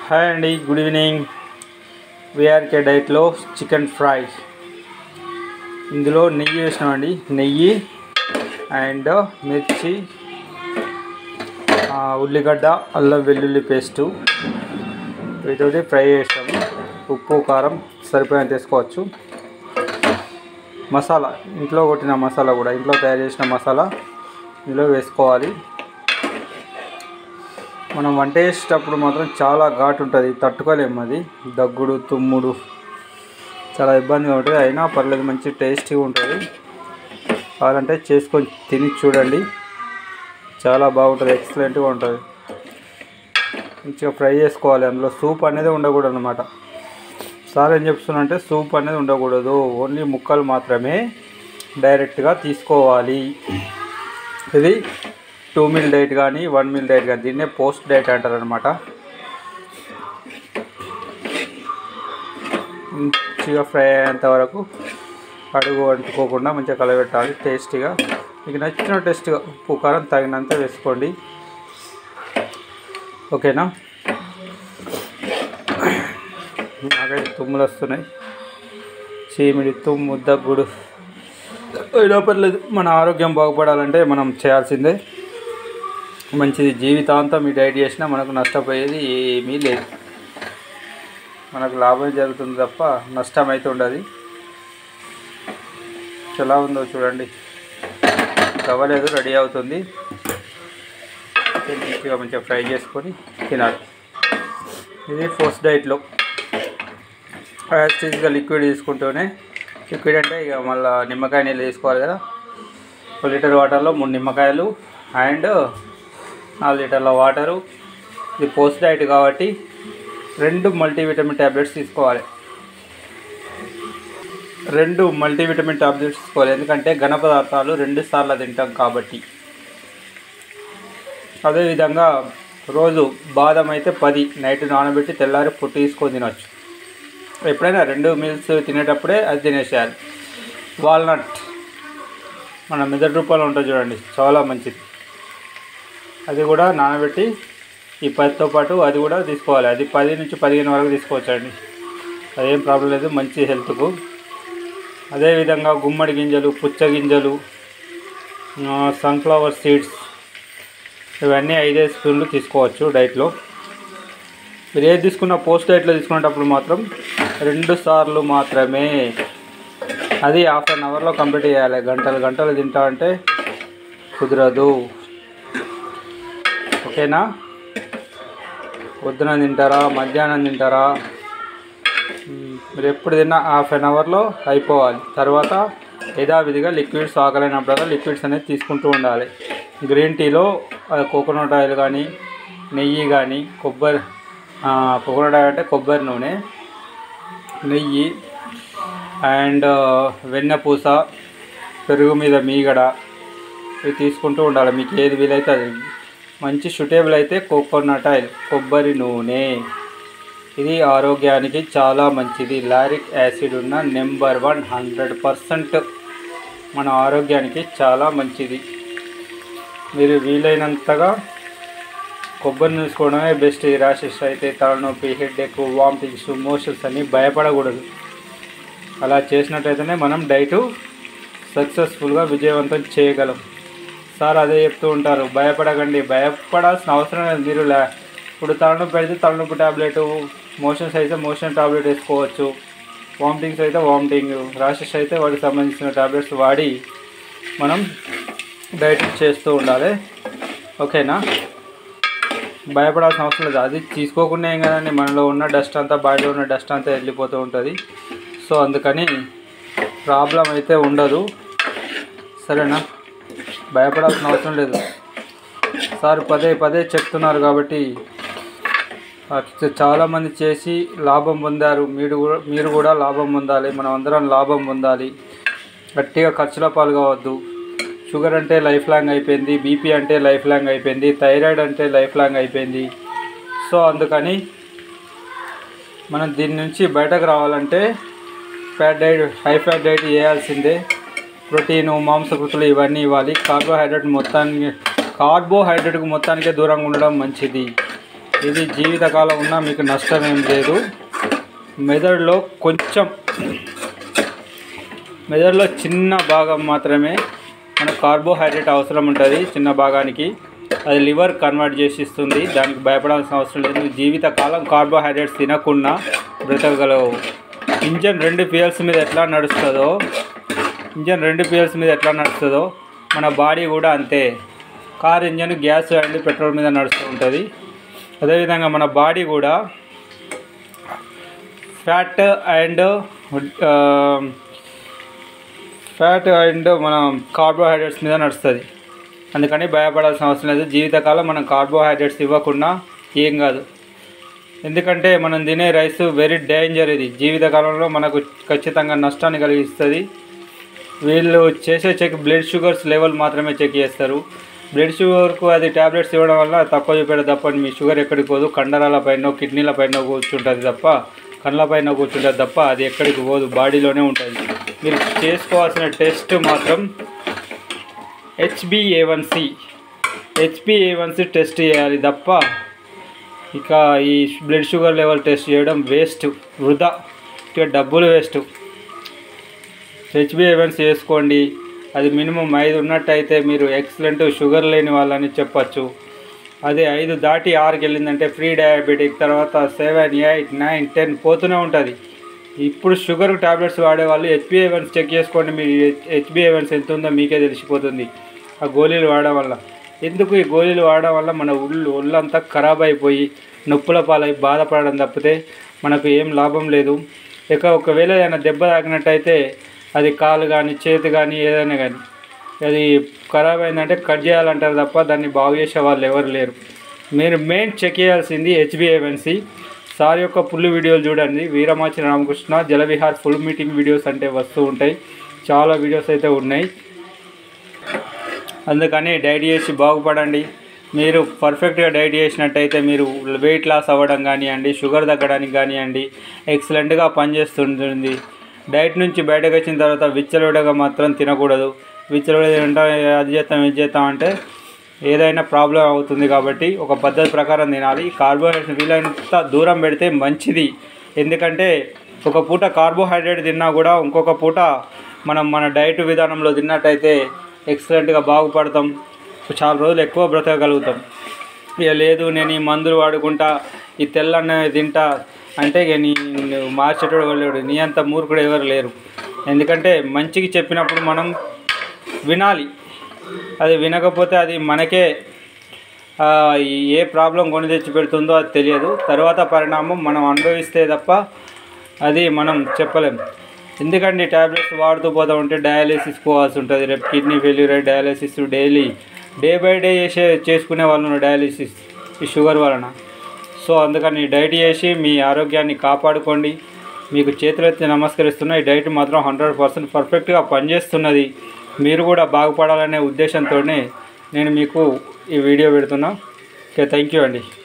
hi అండి good evening VRK డైట్లో chicken fry ఇందులో నెయ్యి వేసినామండి నెయ్యి అండ్ మిర్చి ఆ, ఉల్లిగడ్డ అల్లం వెల్లుల్లి పేస్టు వీటితోటి ఫ్రై చేసాము ఉప్పు కారం సరిపోయినంత వేసుకోవచ్చు మసాలా ఇంట్లో కొట్టిన మసాలా కూడా ఇంట్లో తయారు చేసిన మసాలా ఇందులో వేసుకోవాలి మనం వంట చేసేటప్పుడు మాత్రం చాలా ఘాటు ఉంటుంది తట్టుకోలేము అది దగ్గుడు తుమ్ముడు చాలా ఇబ్బందిగా ఉంటుంది అయినా పర్లేదు మంచి టేస్టీగా ఉంటుంది కావాలంటే చేసుకొని తిని చూడండి చాలా బాగుంటుంది ఎక్సలెంట్గా ఉంటుంది మంచిగా ఫ్రై చేసుకోవాలి అందులో సూప్ అనేది ఉండకూడదు అనమాట సార్ ఏం చెప్తున్నా అంటే సూప్ అనేది ఉండకూడదు ఓన్లీ ముక్కలు మాత్రమే డైరెక్ట్గా తీసుకోవాలి ఇది టూ మిల్ డైట్ కానీ వన్ మిల్ డైట్ కానీ దీన్నే పోస్ట్ డైట్ అంటారు అనమాట మంచిగా ఫ్రై అయ్యేంత వరకు అడుగు అంటుకోకుండా మంచిగా కలబెట్టాలి టేస్టీగా మీకు నచ్చిన టేస్ట్గా ఉప్పు కారం తగినంత వేసుకోండి ఓకేనా నాకైతే తుమ్ములు వస్తున్నాయి చీమిడి తుమ్ము దగ్గుడు అయినా పర్లేదు మన ఆరోగ్యం బాగుపడాలంటే మనం చేయాల్సిందే మంచిది జీవితాంతం ఈ డైట్ చేసినా మనకు నష్టపోయేది ఏమీ లేదు మనకు లాభం జరుగుతుంది తప్ప నష్టం అయితే ఉండదు ఎలా ఉందో చూడండి అవ్వలేదు రెడీ అవుతుంది మంచిగా మంచిగా ఫ్రై చేసుకొని తినాలి ఇది ఫస్ట్ డైట్లో యాక్చువల్గా లిక్విడ్ తీసుకుంటూనే లిక్విడ్ అంటే ఇక మళ్ళీ నిమ్మకాయ నీళ్ళు తీసుకోవాలి కదా ఒక లీటర్ వాటర్లో మూడు నిమ్మకాయలు అండ్ నాలుగు లీటర్ల వాటరు ఇది పోస్ట్ డైట్ కాబట్టి రెండు మల్టీవిటమిన్ ట్యాబ్లెట్స్ తీసుకోవాలి రెండు మల్టీవిటమిన్ టాబ్లెట్స్ తీసుకోవాలి ఎందుకంటే ఘన పదార్థాలు రెండు సార్లు తింటాం కాబట్టి అదేవిధంగా రోజు బాదం అయితే పది నైట్ నానబెట్టి తెల్లారి పొట్టు తీసుకొని తినొచ్చు ఎప్పుడైనా రెండు మీల్స్ తినేటప్పుడే అది తినేసేయాలి వాల్నట్ మన మెదడు రూపంలో ఉంటుంది చూడండి చాలా మంచిది అది కూడా నానబెట్టి ఈ పదితో పాటు అది కూడా తీసుకోవాలి అది పది నుంచి పదిహేను వరకు తీసుకోవచ్చండి అదేం ప్రాబ్లం లేదు మంచి హెల్త్కు అదేవిధంగా గుమ్మడి గింజలు పుచ్చ గింజలు సన్ఫ్లవర్ సీడ్స్ ఇవన్నీ ఐదైదు స్పూన్లు తీసుకోవచ్చు డైట్లో మీరు ఏది తీసుకున్న పోస్ట్ డైట్లో తీసుకునేటప్పుడు మాత్రం రెండు సార్లు మాత్రమే అది హాఫ్ అన్ అవర్లో కంప్లీట్ చేయాలి గంటలు గంటలు తింటా అంటే కుదరదు ఓకేనా పొద్దున తింటారా మధ్యాహ్నం తింటారా మ్, మీరు ఎప్పుడు తిన్నా హాఫ్ అన్ అవర్లో అయిపోవాలి తర్వాత యథావిధిగా లిక్విడ్స్ ఆకలైనప్పుడల్లా లిక్విడ్స్ అనేది తీసుకుంటూ ఉండాలి గ్రీన్ టీలో కోకోనట్ ఆయిల్ కానీ నెయ్యి కానీ కొబ్బరి ఆ, కోకోనట్ ఆయిల్ అంటే కొబ్బరి నూనె నెయ్యి అండ్ వెన్నపూస పెరుగు మీద మీగడ ఇవి తీసుకుంటూ ఉండాలి మీకు ఏది వీలైతే అది మంచి సూటేబుల్ అయితే కోకోనట్ ఆయిల్ కొబ్బరి నూనె ఇది ఆరోగ్యానికి చాలా మంచిది లారిక్ యాసిడ్ ఉన్న నెంబర్ వన్ హండ్రెడ్ పర్సెంట్ మన ఆరోగ్యానికి చాలా మంచిది మీరు వీలైనంతగా కొబ్బరిని తీసుకోవడమే బెస్ట్ ఈ ర్యాషెస్ అయితే తలనొప్పి హెడ్ ఎక్కువ వామిటింగ్స్ మోషన్స్ అని భయపడకూడదు అలా చేసినట్టయితేనే మనం డైటు సక్సెస్ఫుల్గా విజయవంతం చేయగలం సార్ అదే చెప్తూ ఉంటారు భయపడకండి భయపడాల్సిన అవసరం లేదు మీరు లే ఇప్పుడు తలనొప్పి పెడితే తలనొప్పి టాబ్లెట్ మోషన్స్ అయితే మోషన్ టాబ్లెట్ వేసుకోవచ్చు వామిటింగ్స్ అయితే వామిటింగ్ ర్యాషెస్ అయితే వాటికి సంబంధించిన టాబ్లెట్స్ వాడి మనం డైట్ చేస్తూ ఉండాలి ఓకేనా భయపడాల్సిన అవసరం లేదు అది తీసుకోకుండా ఏం కదండి మనలో ఉన్న డస్ట్ అంతా బాడీలో ఉన్న డస్ట్ అంతా వెళ్ళిపోతూ ఉంటుంది సో అందుకని ప్రాబ్లం అయితే ఉండదు సరేనా భయపడాల్సిన అవసరం లేదు సార్ పదే పదే చెప్తున్నారు కాబట్టి ఆ, చాలామంది చేసి లాభం పొందారు మీరు కూడా మీరు కూడా లాభం పొందాలి మనం అందరం లాభం పొందాలి గట్టిగా ఖర్చుల పాలు కావద్దు షుగర్ అంటే లైఫ్ లాంగ్ అయిపోయింది బీపీ అంటే లైఫ్ లాంగ్ అయిపోయింది థైరాయిడ్ అంటే లైఫ్ లాంగ్ అయిపోయింది సో అందుకని మనం దీని నుంచి బయటకు రావాలంటే fat diet high fat diet చేయాల్సిందే ప్రోటీను మాంసకృతులు ఇవన్నీ ఇవ్వాలి కార్బోహైడ్రేట్ మొత్తానికి కార్బోహైడ్రేట్కి మొత్తానికే దూరంగా ఉండడం మంచిది ఇది జీవితకాలం ఉన్నా మీకు నష్టం ఏం లేదు మెదడులో కొంచెం మెదడులో చిన్న భాగం మాత్రమే మన కార్బోహైడ్రేట్ అవసరం ఉంటుంది చిన్న భాగానికి అది లివర్ కన్వర్ట్ చేసి ఇస్తుంది దానికి భయపడాల్సిన అవసరం లేదు జీవితకాలం కార్బోహైడ్రేట్స్ తినకుండా బ్రతకగలవు ఇంజన్ రెండు పియల్స్ మీద ఎట్లా నడుస్తుందో ఇంజన్ రెండు పియల్స్ మీద ఎట్లా నడుస్తుందో మన బాడీ కూడా అంతే car engine gas and petrol మీద నడుస్తూ ఉంటుంది అదేవిధంగా మన బాడీ కూడా ఫ్యాట్ అండ్ ఫ్యాట్ అండ్ మన కార్బోహైడ్రేట్స్ మీద నడుస్తుంది అందుకని భయపడాల్సిన అవసరం లేదు జీవితకాలం మనం కార్బోహైడ్రేట్స్ ఇవ్వకుండా ఏం కాదు ఎందుకంటే మనం తినే రైస్ వెరీ డేంజర్ ఇది జీవితకాలంలో మనకు ఖచ్చితంగా నష్టాన్ని కలిగిస్తుంది వీళ్ళు చేసే చెక్ బ్లడ్ షుగర్స్ లెవెల్ మాత్రమే చెక్ చేస్తారు బ్లడ్ షుగర్కు అది ట్యాబ్లెట్స్ ఇవ్వడం వల్ల తక్కువ చూపెడదు తప్ప మీ షుగర్ ఎక్కడికి పోదు కండరాల పైన కిడ్నీల పైన కూర్చుంటుంది తప్ప కళ్ళ పైన కూర్చుంటుంది తప్ప అది ఎక్కడికి పోదు బాడీలోనే ఉంటుంది మీరు చేసుకోవాల్సిన టెస్ట్ మాత్రం హెచ్బిఏవన్సి హెచ్బిఏవన్సి టెస్ట్ చేయాలి తప్ప ఇక ఈ బ్లడ్ షుగర్ లెవెల్ టెస్ట్ చేయడం వేస్ట్ వృధా ఇక డబ్బులు వేస్ట్ హెచ్బిఏవన్స్ చేసుకోండి అది మినిమం ఐదు ఉన్నట్టయితే మీరు ఎక్సలెంట్ షుగర్ లేని వాళ్ళని చెప్పచ్చు అదే ఐదు దాటి ఆరుకి వెళ్ళిందంటే ఫ్రీ డయాబెటిక్ తర్వాత సెవెన్ ఎయిట్ నైన్ టెన్ పోతూనే ఉంటుంది ఇప్పుడు షుగర్ టాబ్లెట్స్ వాడే వాళ్ళు హెచ్బిఏవన్స్ చెక్ చేసుకోండి మీ హెచ్బిఏవన్స్ ఎంత ఉందో మీకే తెలిసిపోతుంది ఆ గోళీలు వాడడం వల్ల ఎందుకు ఈ గోళీలు వాడడం వల్ల మన ఒళ్ళు ఒళ్ళంతా ఖరాబ్ అయిపోయి నొప్పుల పాలై బాధపడడం తప్పితే మనకు ఏం లాభం లేదు ఇక ఒకవేళ ఏదైనా దెబ్బ తాకినట్టయితే అది కాలు కానీ చేతి కానీ ఏదైనా కానీ అది ఖరాబ్ అయిందంటే కట్ చేయాలంటారు తప్ప దాన్ని బాగు చేసే వాళ్ళు ఎవరు లేరు మీరు మెయిన్ చెక్ చేయాల్సింది హెచ్బిఏవన్సి సార్ యొక్క ఫుల్ వీడియోలు చూడండి Veeramachi Ramakrishna Jalavihar full meeting videos అంటే వస్తూ ఉంటాయి చాలా వీడియోస్ అయితే ఉన్నాయి అందుకని డైట్ చేసి బాగుపడండి మీరు పర్ఫెక్ట్గా డైట్ చేసినట్టయితే మీరు వెయిట్ లాస్ అవ్వడం కానివ్వండి షుగర్ తగ్గడానికి కానివ్వండి ఎక్సలెంట్గా పనిచేస్తుంటుంది డైట్ నుంచి బయటకు వచ్చిన తర్వాత విచ్చలవిడగా మాత్రం తినకూడదు విచ్చలవిడ తింటా అది చేస్తాం ఇది చేస్తాం అంటే ఏదైనా ప్రాబ్లం అవుతుంది కాబట్టి ఒక పద్ధతి ప్రకారం తినాలి కార్బోహైడ్రేట్స్ వీలైనంత దూరం పెడితే మంచిది ఎందుకంటే ఒక పూట కార్బోహైడ్రేట్ తిన్నా కూడా ఇంకొక పూట మనం మన డైట్ విధానంలో తిన్నట్టయితే ఎక్సలెంట్గా బాగుపడతాం చాలా రోజులు ఎక్కువ బ్రతకగలుగుతాం ఇక లేదు నేను ఈ మందులు వాడుకుంటా ఈ తెల్లన్న తింటా అంటే ఇక నీ నువ్వు మార్చేటోడు వెళ్ళాడు నీ అంత మూర్ఖుడు ఎవరు లేరు ఎందుకంటే మంచికి చెప్పినప్పుడు మనం వినాలి అది వినకపోతే అది మనకే ఆ, ఏ ప్రాబ్లం కొని తెచ్చి పెడుతుందో అది తెలియదు తర్వాత పరిణామం మనం అనుభవిస్తే తప్ప అది మనం చెప్పలేం ఎందుకంటే ట్యాబ్లెట్స్ వాడుతూ పోతూ ఉంటే డయాలిసిస్ పోవాల్సి ఉంటుంది రేపు కిడ్నీ ఫెయిల్యూర్ అయ్యి dialysis daily day by day చేసే చేసుకునే వాళ్ళు ఉన్నారు డయాలిసిస్ ఈ షుగర్ వలన సో అందుకని డైట్ చేసి మీ ఆరోగ్యాన్ని కాపాడుకోండి మీకు చేతులెత్తి నమస్కరిస్తున్న ఈ డైట్ మాత్రం హండ్రెడ్ పర్సెంట్ పర్ఫెక్ట్గా పనిచేస్తున్నది మీరు కూడా బాగుపడాలనే ఉద్దేశంతోనే నేను మీకు ఈ వీడియో పెడుతున్నా ఓకే థ్యాంక్ యూ అండి